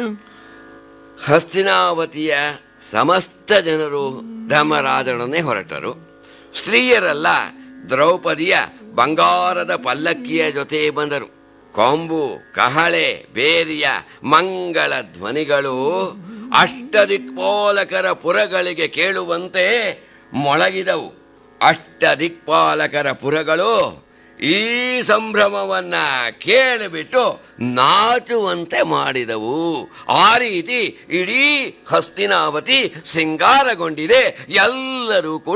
ಹಸ್ತಿನಾವತಿಯ ಸಮಸ್ತ ಜನರು ಧರ್ಮರಾಜನನ್ನೇ ಹೊರಟರು ಸ್ತ್ರೀಯರೆಲ್ಲ ದ್ರೌಪದಿಯ ಬಂಗಾರದ ಪಲ್ಲಕ್ಕಿಯ ಜೊತೆ ಬಂದರು ಕೊಂಬು ಕಹಳೆ ಬೇರಿಯ ಮಂಗಳ ಧ್ವನಿಗಳು ಅಷ್ಟದಿಕ್ಪಾಲಕರ ಪುರಗಳಿಗೆ ಕೇಳುವಂತೆ ಮೊಳಗಿದವು ಅಷ್ಟದಿಕ್ಪಾಲಕರ ಪುರಗಳು ಈ ಸಂಭ್ರಮವನ್ನ ಕೇಳಿಬಿಟ್ಟು ನಾಚುವಂತೆ ಮಾಡಿದವು ಆ ರೀತಿ ಇಡೀ ಹಸ್ತಿನಾವತಿ ಸಿಂಗಾರಗೊಂಡಿದೆ ಎಲ್ಲರೂ ಕೂಡ